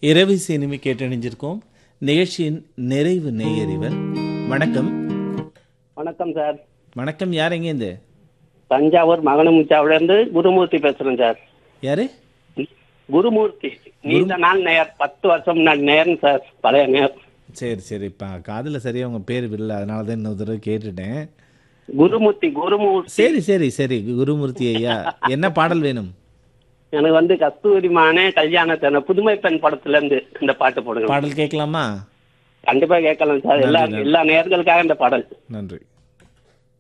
இரவு சினிமை கேட்டணிஞ்சிருக்கோம் நிகழ்ச்சியின் நிறைவு நேயர் இவர் வணக்கம் வணக்கம் சார் வணக்கம் யார் எங்கேருந்து தஞ்சாவூர் மகனமுச்சாவில இருந்து குருமூர்த்தி பேசுறேன் சார் யாரு குருமூர்த்தி நீண்ட நாள் நேர் பத்து வருஷம் முன்னாடி நேரம் சார் பழைய நேர் சரி சரி இப்போ காதில் சரியா உங்கள் பேர் விடல அதனால தான் இன்னொரு தடவை கேட்டுட்டேன் குருமூர்த்தி குருமூர்த்தி சரி சரி சரி குருமூர்த்தி ஐயா என்ன பாடல் வேணும் எனக்கு வந்து கஸ்தூரிமானே கல்யாணத்தை புதுமை பெண் படத்துல இருந்து இந்த பாட்டு போடுங்க பாடல் கேட்கலாமா கண்டிப்பா கேட்கலாம் சார் எல்லா நன்றி, எல்லா நேர்களுக்காக இந்த பாடல் நன்றி